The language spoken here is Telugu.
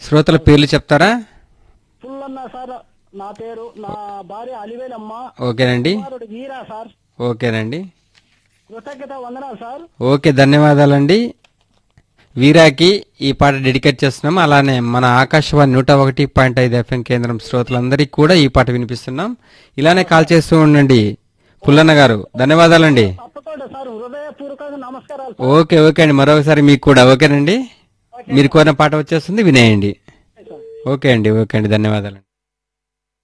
శ్రోతల పేర్లు చెప్తారా పుల్లన్న సార్ నా పేరు నా భార్య అలివేలమ్మ ఓకేనండి కుమారుడు వీరా సార్ ఓకేనండి కృతజ్ఞత వందనాలు సార్ ఓకే ధన్యవాదాలండి వీరాకి ఈ పాట డెడికేట్ చేస్తున్నాం అలానే మన ఆకాశవాణి నూట ఒకటి పాయింట్ ఐదు ఎఫ్ఎం కేంద్రం శ్రోతలందరికీ కూడా ఈ పాట వినిపిస్తున్నాం ఇలానే కాల్ చేస్తూ ఉండండి పుల్లన్న గారు ధన్యవాదాలండి తప్పకుండా సార్ హృదయపూర్వకంగా నమస్కారాలు ఓకే ఓకే అండి మరొకసారి మీకు కూడా ఓకేనండి మీరు కోరిన పాట వచ్చేస్తుంది వినేయండి సార్ ఓకే అండి ఓకే అండి ధన్యవాదాలు